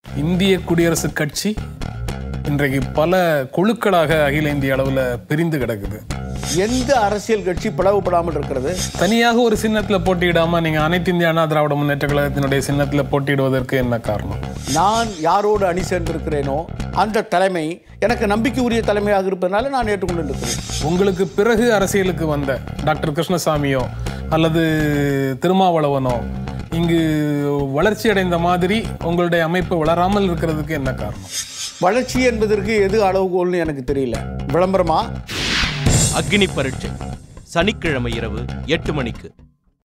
இந்திய குடியரசுக் கட்சி இன்றைக்கு பல குழுக்களாக அகில இந்திய அளவில் பிரிந்து கிடக்குது எந்த அரசியல் கட்சி பிளவுபடாமல் இருக்கிறது தனியாக ஒரு சின்னத்தில் போட்டியிடாம நீங்க அனைத்து இந்திய அண்ணா திராவிட முன்னேற்ற கழகத்தினுடைய சின்னத்தில் போட்டியிடுவதற்கு என்ன காரணம் நான் யாரோடு அணி சேர்ந்திருக்கிறேனோ அந்த தலைமை எனக்கு நம்பிக்கை உரிய தலைமையாக இருப்பதனால நான் ஏற்றுக்கொண்டு இருக்கிறேன் உங்களுக்கு பிறகு அரசியலுக்கு வந்த டாக்டர் கிருஷ்ணசாமியோ அல்லது திருமாவளவனோ இங்கு வளர்ச்சி அடைந்த மாதிரி உங்களுடைய அமைப்பு வளராமல் இருக்கிறதுக்கு என்ன காரணம் வளர்ச்சி என்பதற்கு எது அளவுகோல்னு எனக்கு தெரியல விளம்பரமா அக்னி பரீட்சை சனிக்கிழமை இரவு எட்டு மணிக்கு